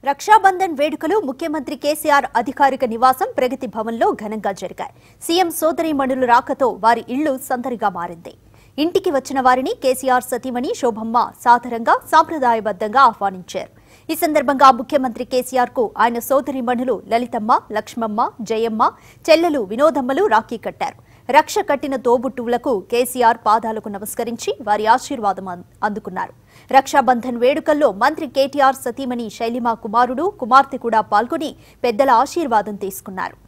రక్షాబంధన్ వేడుకలు ముఖ్యమంత్రి కేసీఆర్ అధికారిక నివాసం ప్రగతి భవన్లో ఘనంగా జరిగాయి సీఎం సోదరీమణుల రాకతో వారి ఇళ్లు సందడిగా మారింది ఇంటికి వచ్చిన వారిని కేసీఆర్ సతీమణి శోభమ్మ సాదరంగా సాంప్రదాయబద్ధంగా ఆహ్వానించారు ఈ సందర్భంగా ముఖ్యమంత్రి కేసీఆర్ కు ఆయన సోదరీమణులు లలితమ్మ లక్ష్మమ్మ జయమ్మ చెల్లెలు వినోదమ్మలు రాఖీ కట్టారు రక్ష కట్టిన తోబుట్టువులకు కేసీఆర్ పాదాలకు నమస్కరించి వారి ఆశీర్వాదం అం- అందుకున్నారు రక్షాబంధన్ వేడుకల్లో మంత్రి కేటీఆర్ సతీమణి శైలిమా కుమారుడు కుమార్తె కూడా పాల్గొని పెద్దల ఆశీర్వాదం తీసుకున్నారు